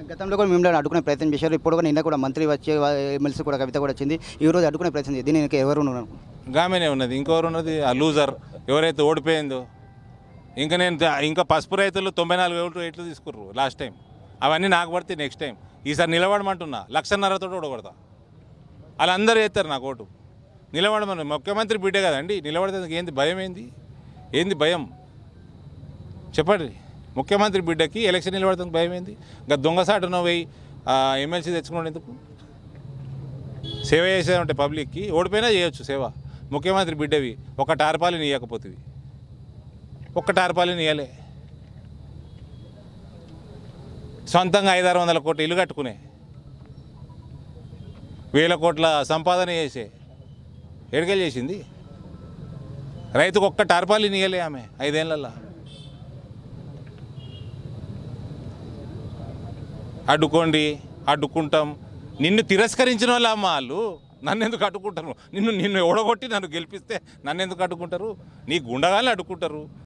గతంలో కూడా మిమ్మల్ని అడ్డుకునే ప్రయత్నం చేశారు ఇప్పుడు కూడా నిన్న కూడా మంత్రి వచ్చి ఎమ్మెల్సీ కూడా కవిత కూడా వచ్చింది ఈ రోజు అడ్డుకునే ప్రయత్నం చేసింది దీనికి ఎవరు ఉన్నారు? గామెనే ఉన్నది ఇంకెవరు ఉన్నది ఆ లూజర్ ఎవరైతే ఓడిపోయిందో ఇంకా నేను త- ఇంకా పసుపు రైతులు తొంభై నాలుగు వేలు రేట్లు తీసుకుర్రు లాస్ట్ టైం అవన్నీ నాకు పడితే నెక్స్ట్ టైం ఈసారి నిలబడమంటున్నా లక్షన్నరతో ఓడగొడతా వాళ్ళందరూ వేస్తారు నాకు ఓటు నిలబడమని ముఖ్యమంత్రి బిడ్డే కదండి నిలబడితే ఏంది భయం ఏంది ఏంది భయం చెప్పండి ముఖ్యమంత్రి బిడ్డకి ఎలక్షన్ నిలబడుతుంది భయం ఏంది ఇంకా దొంగసాటు నువ్వు వెయ్యి ఎమ్మెల్సీ తెచ్చుకోండి ఎందుకు సేవ చేసేదంటే పబ్లిక్కి ఓడిపోయినా చేయొచ్చు సేవ ముఖ్యమంత్రి బిడ్డవి ఒక టార్పాలిని ఇవ్వకపోతుంది ఒక్క టార్పాలిని ఇవ్వలే సొంతంగా ఐదారు వందల కోట్లు ఇల్లు కట్టుకునే వేల కోట్ల సంపాదన చేసే ఎడకెళ్ళి చేసింది రైతుకు ఒక్క టార్పాలిని ఇవ్వలే ఆమె ఐదేళ్లలో అడ్డుకోండి అడ్డుకుంటాం నిన్ను తిరస్కరించిన వాళ్ళు అమ్మ వాళ్ళు నన్ను ఎందుకు అడ్డుకుంటారు నిన్ను నిన్ను ఓడగొట్టి నన్ను గెలిపిస్తే నన్ను ఎందుకు అడ్డుకుంటారు నీ గుండగాల్ని అడ్డుకుంటారు